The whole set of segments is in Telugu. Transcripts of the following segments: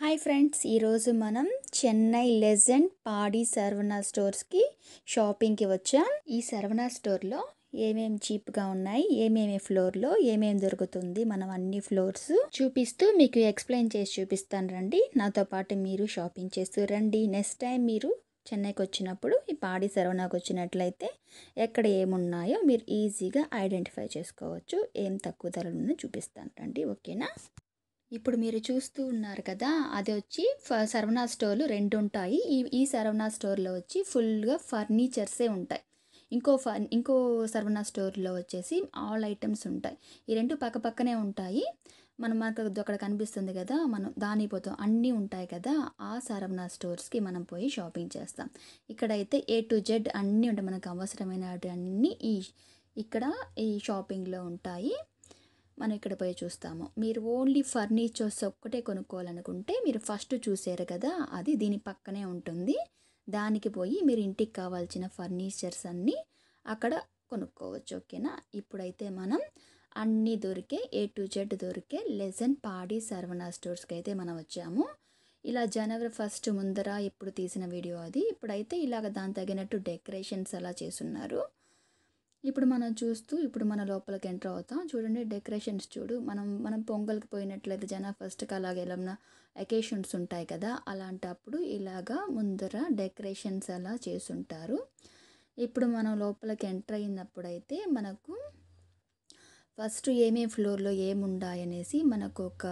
హాయ్ ఫ్రెండ్స్ ఈరోజు మనం చెన్నై లెజెండ్ పాడి సర్వనా స్టోర్స్కి షాపింగ్కి వచ్చాం ఈ సర్వనా స్టోర్లో ఏమేమి చీప్గా ఉన్నాయి ఏమేమి ఫ్లోర్లో ఏమేమి దొరుకుతుంది మనం అన్ని ఫ్లోర్స్ చూపిస్తూ మీకు ఎక్స్ప్లెయిన్ చేసి చూపిస్తాను రండి నాతో పాటు మీరు షాపింగ్ చేస్తూ రండి నెక్స్ట్ టైం మీరు చెన్నైకి వచ్చినప్పుడు ఈ పాడి సర్వనాకు వచ్చినట్లయితే ఎక్కడ ఏమున్నాయో మీరు ఈజీగా ఐడెంటిఫై చేసుకోవచ్చు ఏం తక్కువ ధరలు ఉన్నాయో చూపిస్తాను రండి ఓకేనా ఇప్పుడు మీరు చూస్తూ ఉన్నారు కదా అది వచ్చి ఫ- సరవణా స్టోర్లు రెండు ఉంటాయి ఈ ఈ సరవణా స్టోర్లో వచ్చి ఫుల్గా ఫర్నిచర్సే ఉంటాయి ఇంకో ఫ ఇంకో సరవణా స్టోర్లో వచ్చేసి ఆల్ ఐటమ్స్ ఉంటాయి ఈ రెండు పక్క పక్కనే ఉంటాయి మనం మనకు అది అక్కడ కనిపిస్తుంది కదా మనం దాని పోతాం అన్నీ ఉంటాయి కదా ఆ సరవణా స్టోర్స్కి మనం పోయి షాపింగ్ చేస్తాం ఇక్కడైతే ఏ టు జెడ్ అన్నీ ఉంటాయి మనకు అవసరమైన అన్నీ ఈ ఇక్కడ ఈ షాపింగ్లో ఉంటాయి మనం ఇక్కడ పోయి చూస్తాము మీరు ఓన్లీ ఫర్నిచర్స్ ఒక్కటే కొనుక్కోవాలనుకుంటే మీరు ఫస్ట్ చూసారు కదా అది దీని పక్కనే ఉంటుంది దానికి పోయి మీరు ఇంటికి కావాల్సిన ఫర్నిచర్స్ అన్నీ అక్కడ కొనుక్కోవచ్చు ఓకేనా ఇప్పుడైతే మనం అన్నీ దొరికే ఏ టు జెడ్ దొరికే లెజెండ్ పాడి సర్వనా స్టోర్స్కి అయితే మనం వచ్చాము ఇలా జనవరి ఫస్ట్ ముందర ఇప్పుడు తీసిన వీడియో అది ఇప్పుడైతే ఇలాగ దాని తగినట్టు డెకరేషన్స్ అలా చేసున్నారు ఇప్పుడు మనం చూస్తూ ఇప్పుడు మన లోపలికి ఎంటర్ అవుతాం చూడండి డెకరేషన్స్ చూడు మనం మనం పొంగల్కి పోయినట్లయితే జన ఫస్ట్కి అలాగే ఏమన్నా అకేషన్స్ ఉంటాయి కదా అలాంటప్పుడు ఇలాగా ముందర డెకరేషన్స్ అలా చేసుంటారు ఇప్పుడు మనం లోపలికి ఎంటర్ అయినప్పుడైతే మనకు ఫస్ట్ ఏమేమి ఫ్లోర్లో ఏముండాయి అనేసి మనకు ఒక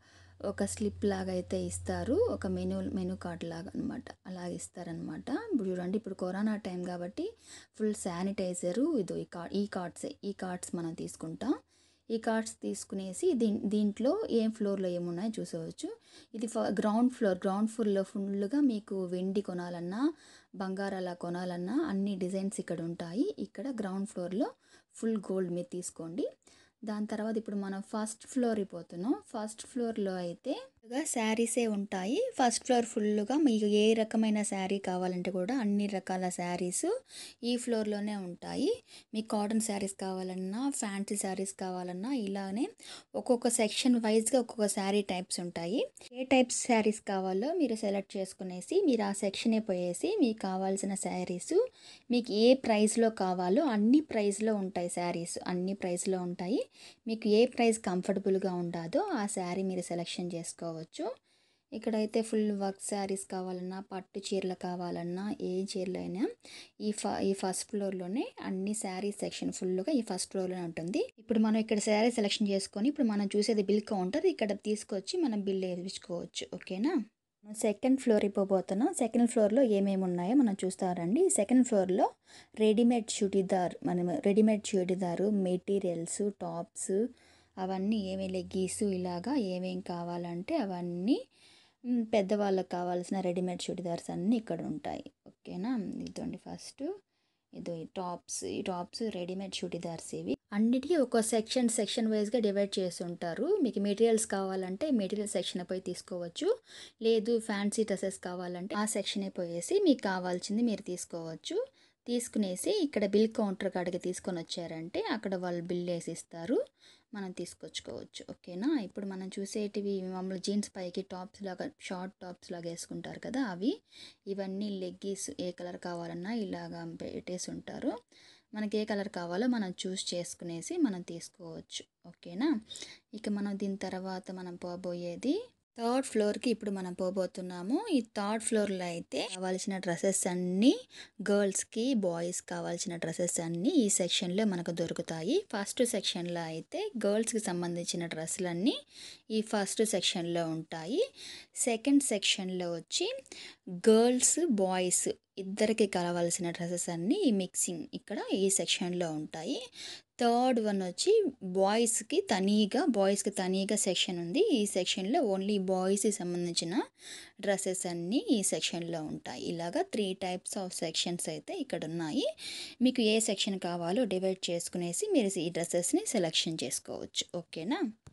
ఒక స్లిప్ లాగా అయితే ఇస్తారు ఒక మెనూ మెనూ కార్డ్ లాగా అనమాట అలా ఇస్తారనమాట ఇప్పుడు చూడండి ఇప్పుడు కరోనా టైం కాబట్టి ఫుల్ శానిటైజరు ఇదో ఈ కార్డ్ ఈ కార్డ్సే ఈ కార్డ్స్ మనం తీసుకుంటాం ఈ కార్డ్స్ తీసుకునేసి దీం దీంట్లో ఏం ఫ్లోర్లో ఏమున్నాయో చూసుకోవచ్చు ఇది ఫ గ్రౌండ్ ఫ్లోర్ గ్రౌండ్ ఫ్లోర్లో ఫుల్గా మీకు వెండి కొనాలన్నా బంగారు అలా కొనాలన్నా అన్ని డిజైన్స్ ఇక్కడ ఉంటాయి ఇక్కడ గ్రౌండ్ ఫ్లోర్లో ఫుల్ గోల్డ్ మీరు తీసుకోండి దాని తర్వాత ఇప్పుడు మనం ఫస్ట్ ఫ్లోర్ అయిపోతున్నాం ఫస్ట్ ఫ్లోర్లో అయితే శారీసే ఉంటాయి ఫస్ట్ ఫ్లోర్ ఫుల్గా మీకు ఏ రకమైన శారీ కావాలంటే కూడా అన్ని రకాల శారీస్ ఈ ఫ్లోర్లోనే ఉంటాయి మీకు కాటన్ శారీస్ కావాలన్నా ఫ్యాన్సీ శారీస్ కావాలన్నా ఇలానే ఒక్కొక్క సెక్షన్ వైజ్గా ఒక్కొక్క శారీ టైప్స్ ఉంటాయి ఏ టైప్స్ శారీస్ కావాలో మీరు సెలెక్ట్ చేసుకునేసి మీరు ఆ సెక్షనే పోయేసి మీకు కావాల్సిన శారీస్ మీకు ఏ ప్రైస్లో కావాలో అన్ని ప్రైస్లో ఉంటాయి శారీస్ అన్ని ప్రైస్లో ఉంటాయి మీకు ఏ ప్రైస్ కంఫర్టబుల్గా ఉండదో ఆ శారీ మీరు సెలెక్షన్ చేసుకోవచ్చు ఇక్కడైతే ఫుల్ వర్క్ శారీస్ కావాలన్నా పట్టు చీరలు కావాలన్నా ఏ చీరలైనా ఈ ఫ ఈ ఫస్ట్ ఫ్లోర్లోనే అన్ని శారీ సెక్షన్ ఫుల్గా ఈ ఫస్ట్ ఫ్లోర్లోనే ఉంటుంది ఇప్పుడు మనం ఇక్కడ శారీ సెలెక్షన్ చేసుకొని ఇప్పుడు మనం చూసేది బిల్ కౌంటర్ ఇక్కడ తీసుకొచ్చి మనం బిల్ వేయించుకోవచ్చు ఓకేనా సెకండ్ ఫ్లోర్ ఇవ్వబోతున్నాం సెకండ్ ఫ్లోర్లో ఏమేమి ఉన్నాయో మనం చూస్తారండి సెకండ్ ఫ్లోర్లో రెడీమేడ్ చుడిదార్ మనం రెడీమేడ్ చుడిదారు మెటీరియల్స్ టాప్స్ అవన్నీ ఏమి లెగ్గీస్ ఇలాగా ఏమేం కావాలంటే అవన్నీ మ్, పెద్దవాళ్ళకి కావాల్సిన రెడీమేడ్ చుడిదార్స్ అన్నీ ఇక్కడ ఉంటాయి ఓకేనా ఇదండి ఫస్ట్ ఇదో ఈ టాప్స్ ఈ టాప్స్ రెడీమేడ్ చుడిదార్స్ ఇవి అన్నిటికీ ఒక సెక్షన్ సెక్షన్ వైజ్గా డివైడ్ చేసి ఉంటారు మీకు మెటీరియల్స్ కావాలంటే మెటీరియల్ సెక్షన్ పోయి తీసుకోవచ్చు లేదు ఫ్యాన్సీ డ్రెస్సెస్ కావాలంటే ఆ సెక్షనే పోయేసి మీకు కావాల్సింది మీరు తీసుకోవచ్చు తీసుకునేసి ఇక్కడ బిల్ కౌంటర్ కాడికి తీసుకొని వచ్చారంటే అక్కడ వాళ్ళు బిల్ వేసి ఇస్తారు మనం తీసుకొచ్చుకోవచ్చు ఓకేనా ఇప్పుడు మనం చూసేటివి మామూలు జీన్స్ పైకి టాప్స్ లాగా షార్ట్ టాప్స్ లాగా వేసుకుంటారు కదా అవి ఇవన్నీ లెగ్గీస్ ఏ కలర్ కావాలన్నా ఇలాగా పెట్టేసి ఉంటారు మనకి ఏ కలర్ కావాలో మనం చూస్ చేసుకునేసి మనం తీసుకోవచ్చు ఓకేనా ఇక మనం దీని తర్వాత మనం పోబోయేది థర్డ్ ఫ్లోర్కి ఇప్పుడు మనం పోబోతున్నాము ఈ థర్డ్ ఫ్లోర్లో అయితే కావాల్సిన డ్రెస్సెస్ అన్నీ గర్ల్స్కి బాయ్స్ కావాల్సిన డ్రెస్సెస్ అన్నీ ఈ సెక్షన్లో మనకు దొరుకుతాయి ఫస్ట్ సెక్షన్లో అయితే గర్ల్స్కి సంబంధించిన డ్రెస్సులన్నీ ఈ ఫస్ట్ సెక్షన్లో ఉంటాయి సెకండ్ సెక్షన్లో వచ్చి గర్ల్స్ బాయ్స్ ఇద్దరికి కావాల్సిన డ్రెస్సెస్ అన్నీ ఈ మిక్సింగ్ ఇక్కడ ఈ సెక్షన్లో ఉంటాయి థర్డ్ వన్ వచ్చి బాయ్స్కి తనీగా బాయ్స్కి తనీగా సెక్షన్ ఉంది ఈ సెక్షన్లో ఓన్లీ బాయ్స్కి సంబంధించిన డ్రెస్సెస్ అన్నీ ఈ సెక్షన్లో ఉంటాయి ఇలాగా త్రీ టైప్స్ ఆఫ్ సెక్షన్స్ అయితే ఇక్కడ ఉన్నాయి మీకు ఏ సెక్షన్ కావాలో డివైడ్ చేసుకునేసి మీరు ఈ డ్రెస్సెస్ని సెలెక్షన్ చేసుకోవచ్చు ఓకేనా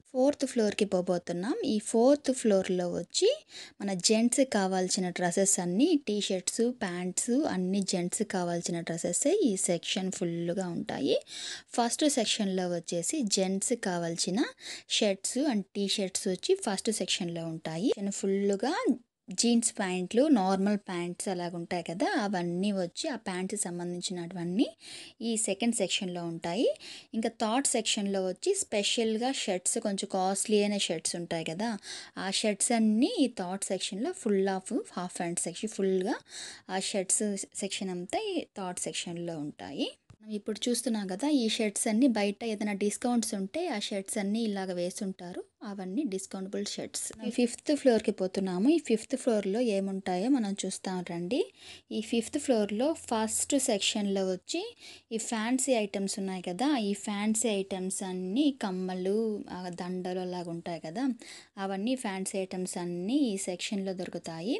ఫోర్త్ ఫ్లోర్కి పోబోతున్నాం ఈ ఫోర్త్ ఫ్లోర్లో వచ్చి మన జెంట్స్కి కావాల్సిన డ్రెస్సెస్ అన్నీ టీ షర్ట్స్ ప్యాంట్స్ అన్ని జెంట్స్కి కావాల్సిన డ్రెస్సెస్ ఈ సెక్షన్ ఫుల్గా ఉంటాయి ఫస్ట్ సెక్షన్లో వచ్చేసి జెంట్స్కి కావాల్సిన షర్ట్స్ అండ్ టీ షర్ట్స్ వచ్చి ఫస్ట్ సెక్షన్లో ఉంటాయి ఫుల్గా జీన్స్ ప్యాంట్లు నార్మల్ ప్యాంట్స్ అలాగ ఉంటాయి కదా అవన్నీ వచ్చి ఆ ప్యాంట్స్ సంబంధించినటువన్నీ ఈ సెకండ్ సెక్షన్లో ఉంటాయి ఇంకా థర్డ్ సెక్షన్లో వచ్చి స్పెషల్గా షర్ట్స్ కొంచెం కాస్ట్లీ అయిన షర్ట్స్ ఉంటాయి కదా ఆ షర్ట్స్ అన్నీ ఈ థర్డ్ సెక్షన్లో full of half hand section ఫుల్గా ఆ షర్ట్స్ సెక్షన్ అంతా ఈ థర్డ్ సెక్షన్లో ఉంటాయి మనం ఇప్పుడు చూస్తున్నాం కదా ఈ షర్ట్స్ అన్నీ బయట ఏదైనా డిస్కౌంట్స్ ఉంటే ఆ షర్ట్స్ అన్నీ ఇలాగ వేసుంటారు అవన్నీ డిస్కౌంటబుల్ షర్ట్స్ ఫిఫ్త్ ఫ్లోర్కి పోతున్నాము ఈ ఫిఫ్త్ ఫ్లోర్లో ఏముంటాయో మనం చూస్తాం రండి ఈ ఫిఫ్త్ ఫ్లోర్లో ఫస్ట్ సెక్షన్లో వచ్చి ఈ ఫ్యాన్సీ ఐటమ్స్ ఉన్నాయి కదా ఈ ఫ్యాన్సీ ఐటమ్స్ అన్నీ కమ్మలు ఆ, దండలు అలాగ ఉంటాయి కదా అవన్నీ ఫ్యాన్సీ ఐటమ్స్ అన్నీ ఈ సెక్షన్లో దొరుకుతాయి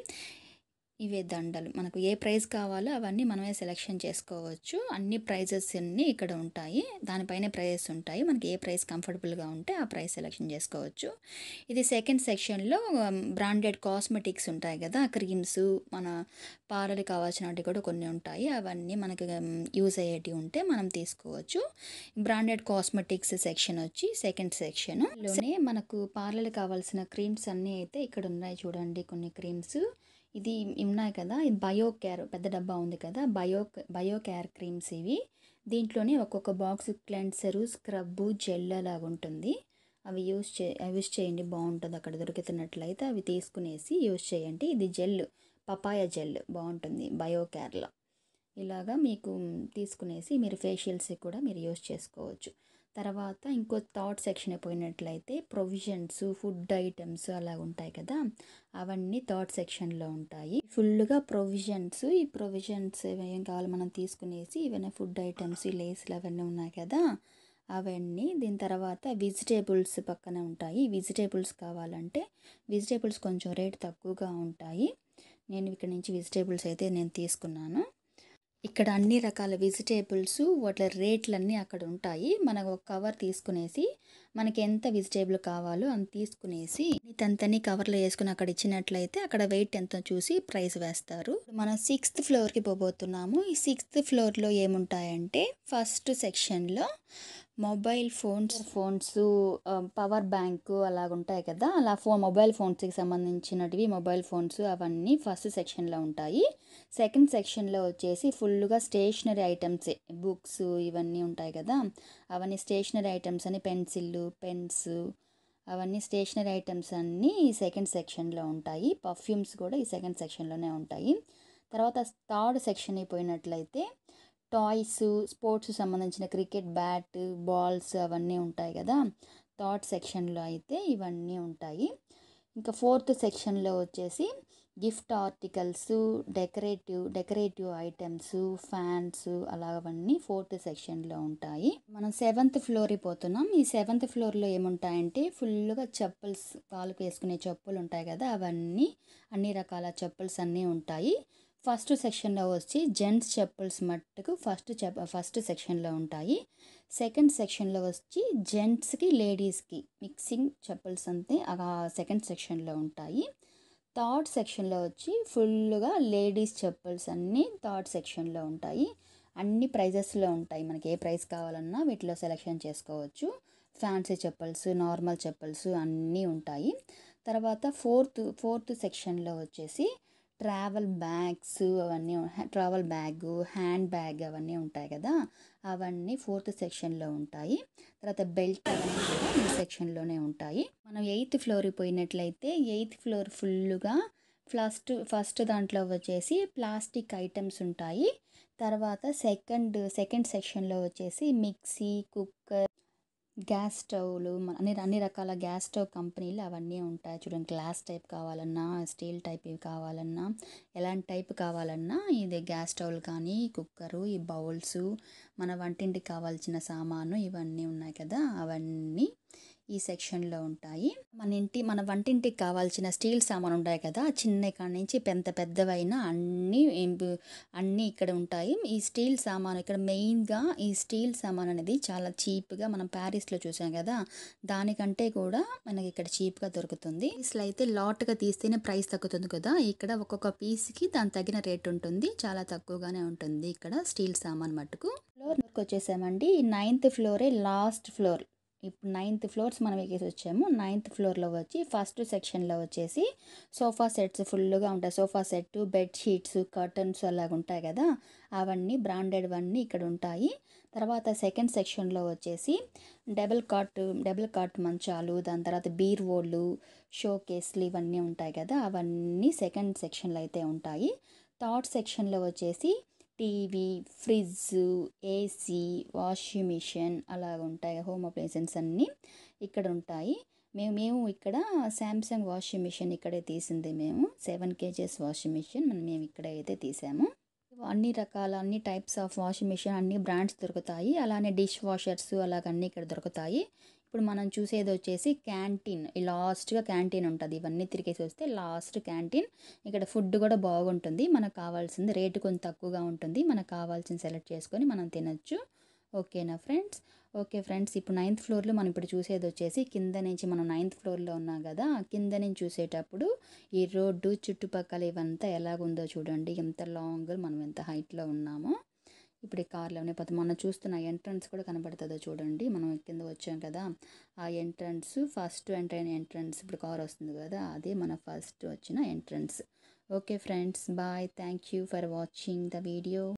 ఇవే దండలు మనకు ఏ ప్రైస్ కావాలో అవన్నీ మనమే సెలెక్షన్ చేసుకోవచ్చు అన్ని ప్రైజెస్ అన్నీ ఇక్కడ ఉంటాయి దానిపైనే ప్రైజెస్ ఉంటాయి మనకి ఏ ప్రైస్ కంఫర్టబుల్గా ఉంటే ఆ ప్రైస్ సెలెక్షన్ చేసుకోవచ్చు ఇది సెకండ్ సెక్షన్లో బ్రాండెడ్ కాస్మెటిక్స్ ఉంటాయి కదా క్రీమ్స్ మన పాలలు కావాల్సినవి కూడా కొన్ని ఉంటాయి అవన్నీ మనకి యూజ్ అయ్యేటివి ఉంటే మనం తీసుకోవచ్చు బ్రాండెడ్ కాస్మెటిక్స్ సెక్షన్ వచ్చి సెకండ్ సెక్షన్ లోనే మనకు పార్లర్ కావాల్సిన క్రీమ్స్ అన్నీ అయితే ఇక్కడ ఉన్నాయి చూడండి కొన్ని క్రీమ్స్ ఇది ఉన్నాయి కదా ఇది బయో కేర్ పెద్ద డబ్బా ఉంది కదా బయో బయో కేర్ క్రీమ్స్ ఇవి దీంట్లోనే ఒక్కొక్క బాక్స్ క్లెన్సరు స్క్రబ్బు జెల్ అలాగ ఉంటుంది అవి యూస్ చే యూస్ చేయండి బాగుంటుంది అక్కడ దొరుకుతున్నట్లయితే అవి తీసుకునేసి యూస్ చేయండి ఇది జెల్ పపాయ జెల్ బాగుంటుంది బయో కేర్లో ఇలాగా మీకు తీసుకునేసి మీరు ఫేషియల్స్ కూడా మీరు యూస్ చేసుకోవచ్చు తర్వాత ఇంకో థాట్ సెక్షన్ పోయినట్లయితే ప్రొవిజన్స్ ఫుడ్ ఐటమ్స్ అలా ఉంటాయి కదా అవన్నీ థర్డ్ సెక్షన్లో ఉంటాయి ఫుల్గా ప్రొవిజన్స్ ఈ ప్రొవిజన్స్ ఏం కావాలో మనం తీసుకునేసి ఇవన్నీ ఫుడ్ ఐటమ్స్ ఈ లేస్లు అవన్నీ ఉన్నాయి కదా అవన్నీ దీని తర్వాత వెజిటేబుల్స్ పక్కన ఉంటాయి వెజిటేబుల్స్ కావాలంటే వెజిటేబుల్స్ కొంచెం రేట్ తక్కువగా ఉంటాయి నేను ఇక్కడ నుంచి వెజిటేబుల్స్ అయితే నేను తీసుకున్నాను ఇక్కడ అన్ని రకాల వెజిటేబుల్స్ వాటి రేట్లన్నీ అక్కడ ఉంటాయి మనం ఒక కవర్ తీసుకునేసి మనకి ఎంత వెజిటేబుల్ కావాలో అంత తీసుకునేసి తంతని కవర్లో వేసుకుని అక్కడ ఇచ్చినట్లయితే అక్కడ వెయిట్ ఎంత చూసి ప్రైస్ వేస్తారు మనం సిక్స్త్ ఫ్లోర్కి పోబోతున్నాము ఈ సిక్స్త్ ఫ్లోర్లో ఏముంటాయంటే ఫస్ట్ సెక్షన్లో mobile phones phones power bank అలాగ ఉంటాయి కదా అలా ఫోన్ మొబైల్ ఫోన్స్కి సంబంధించినటివి మొబైల్ ఫోన్స్ అవన్నీ ఫస్ట్ సెక్షన్లో ఉంటాయి సెకండ్ సెక్షన్లో వచ్చేసి ఫుల్గా స్టేషనరీ ఐటమ్స్ బుక్స్ ఇవన్నీ ఉంటాయి కదా అవన్నీ స్టేషనరీ ఐటమ్స్ అని పెన్సిళ్ళు పెన్స్ అవన్నీ స్టేషనరీ ఐటమ్స్ అన్నీ ఈ సెకండ్ సెక్షన్లో ఉంటాయి పర్ఫ్యూమ్స్ కూడా ఈ సెకండ్ సెక్షన్లోనే ఉంటాయి తర్వాత థర్డ్ సెక్షన్ అయిపోయినట్లయితే టాయ్స్ స్పోర్ట్స్ సంబంధించిన క్రికెట్ బ్యాట్ బాల్స్ అవన్నీ ఉంటాయి కదా థర్డ్ సెక్షన్లో అయితే ఇవన్నీ ఉంటాయి ఇంకా ఫోర్త్ సెక్షన్లో వచ్చేసి gift articles decorative decorative items fans అలాగవన్నీ ఫోర్త్ సెక్షన్లో ఉంటాయి మనం సెవెంత్ ఫ్లోర్ పోతున్నాం ఈ సెవెంత్ ఫ్లోర్లో ఏముంటాయంటే ఫుల్గా చెప్పుల్స్ కాలుకు వేసుకునే చెప్పులు ఉంటాయి కదా అవన్నీ అన్ని రకాల చెప్పుల్స్ అన్నీ ఉంటాయి ఫస్ట్ సెక్షన్లో వచ్చి జెంట్స్ చెప్పుల్స్ మట్టుకు ఫస్ట్ చెప్ ఫస్ట్ సెక్షన్లో ఉంటాయి సెకండ్ సెక్షన్లో వచ్చి జెంట్స్కి లేడీస్కి మిక్సింగ్ చెప్పుల్స్ అంతే ఆ సెకండ్ సెక్షన్లో ఉంటాయి థర్డ్ సెక్షన్లో వచ్చి ఫుల్గా లేడీస్ చెప్పుల్స్ అన్నీ థర్డ్ సెక్షన్లో ఉంటాయి అన్ని ప్రైజెస్లో ఉంటాయి మనకి ఏ ప్రైస్ కావాలన్నా వీటిలో సెలెక్షన్ చేసుకోవచ్చు ఫ్యాన్సీ చెప్పల్స్ నార్మల్ చెప్పల్స్ అన్నీ ఉంటాయి తర్వాత ఫోర్త్ ఫోర్త్ సెక్షన్లో వచ్చేసి ట్రావెల్ బ్యాగ్స్ అవన్నీ ట్రావెల్ బ్యాగ్ హ్యాండ్ బ్యాగ్ అవన్నీ ఉంటాయి కదా అవన్నీ ఫోర్త్ సెక్షన్లో ఉంటాయి తర్వాత బెల్ట్ అవన్నీ కూడా ఈ సెక్షన్లోనే ఉంటాయి మనం ఎయిత్ ఫ్లోర్ పోయినట్లయితే ఎయిత్ ఫ్లోర్ ఫుల్గా ఫస్ట్ ఫస్ట్ దాంట్లో వచ్చేసి ప్లాస్టిక్ ఐటమ్స్ ఉంటాయి తర్వాత సెకండ్ సెకండ్ సెక్షన్లో వచ్చేసి మిక్సీ కుక్కర్ గ్యాస్ స్టవ్లు మన- అన్ని అన్ని రకాల గ్యాస్ స్టవ్ కంపెనీలు అవన్నీ ఉంటాయి చూడండి గ్లాస్ టైప్ కావాలన్నా స్టీల్ టైప్ ఇవి కావాలన్నా ఎలాంటి టైప్ కావాలన్నా ఇది గ్యాస్ స్టవ్లు కానీ కుక్కరు ఈ బౌల్స్ మన వంటింటికి కావాల్సిన సామాను ఇవన్నీ ఉన్నాయి కదా అవన్నీ ఈ సెక్షన్లో ఉంటాయి మన ఇంటి మన వంటింటికి కావాల్సిన స్టీల్ సామాన్ ఉంటాయి కదా చిన్న కాడ నుంచి పెద్ద పెద్దవైన అన్నీ ఏంపు- అన్నీ ఇక్కడ ఉంటాయి ఈ స్టీల్ సామాన్ ఇక్కడ మెయిన్గా ఈ స్టీల్ సామాన్ అనేది చాలా చీప్గా మనం ప్యారిస్లో చూసాం కదా దానికంటే కూడా మనకి ఇక్కడ చీప్గా దొరుకుతుంది పీస్లో అయితే లాట్గా తీస్తేనే ప్రైస్ తగ్గుతుంది కదా ఇక్కడ ఒక్కొక్క పీస్కి దాని తగిన రేట్ ఉంటుంది చాలా తక్కువగానే ఉంటుంది ఇక్కడ స్టీల్ సామాన్ మట్టుకు ఫ్లోర్కి వచ్చేసామండి నైన్త్ ఫ్లోరే లాస్ట్ ఫ్లోర్ ఇప్పుడు నైన్త్ ఫ్లోర్స్ మనం ఎక్కేసి వచ్చాము నైన్త్ ఫ్లోర్లో వచ్చి ఫస్ట్ సెక్షన్లో వచ్చేసి సోఫా సెట్స్ ఫుల్గా ఉంటాయి sofa set bed sheets curtains అలాగ ఉంటాయి కదా అవన్నీ బ్రాండెడ్ అన్నీ ఇక్కడ ఉంటాయి తర్వాత సెకండ్ సెక్షన్లో వచ్చేసి డబుల్ కాట్ డబుల్ కాట్ మంచాలు దాని తర్వాత బీర్ ఓళ్ళు షో కేసులు ఇవన్నీ ఉంటాయి కదా అవన్నీ సెకండ్ సెక్షన్లో అయితే ఉంటాయి థర్డ్ సెక్షన్లో వచ్చేసి TV fridge AC washing machine అలాగ ఉంటాయి హోమ్ అప్లయన్సెస్ అన్నీ ఇక్కడ ఉంటాయి మేము మేము ఇక్కడ శాంసంగ్ వాషింగ్ మిషన్ ఇక్కడే తీసింది మేము సెవెన్ కేజెస్ వాషింగ్ మిషన్ మనం మేము ఇక్కడ అయితే తీసాము అన్ని రకాల అన్ని టైప్స్ ఆఫ్ వాషింగ్ మిషన్ అన్ని బ్రాండ్స్ దొరుకుతాయి అలానే డిష్ వాషర్స్ అలాగ అన్నీ ఇక్కడ దొరుకుతాయి ఇప్పుడు మనం చూసేది వచ్చేసి క్యాంటీన్ ఈ లాస్ట్గా క్యాంటీన్ ఉంటుంది ఇవన్నీ తిరిగేసి వస్తే లాస్ట్ క్యాంటీన్ ఇక్కడ ఫుడ్ కూడా బాగుంటుంది మనకు కావాల్సింది రేటు కొంచెం తక్కువగా ఉంటుంది మనకు కావాల్సింది సెలెక్ట్ చేసుకొని మనం తినచ్చు ఓకేనా ఫ్రెండ్స్ ఓకే ఫ్రెండ్స్ ఇప్పుడు నైన్త్ ఫ్లోర్లో మనం ఇప్పుడు చూసేది వచ్చేసి కింద నుంచి మనం నైన్త్ ఫ్లోర్లో ఉన్నాం కదా కింద నుంచి చూసేటప్పుడు ఈ రోడ్డు చుట్టుపక్కల ఇవంతా ఎలాగుందో చూడండి ఎంత లాంగ్ మనం ఎంత హైట్లో ఉన్నామో ఇప్పుడు ఈ కార్లోనే పోతే మనం చూస్తున్న ఎంట్రన్స్ కూడా కనబడుతుందో చూడండి మనం కింద వచ్చాం కదా ఆ ఎంట్రన్స్ ఫస్ట్ ఎంటర్ అయిన ఎంట్రన్స్ ఇప్పుడు కార్ వస్తుంది కదా అదే మన ఫస్ట్ వచ్చిన entrance okay friends bye thank you for watching the video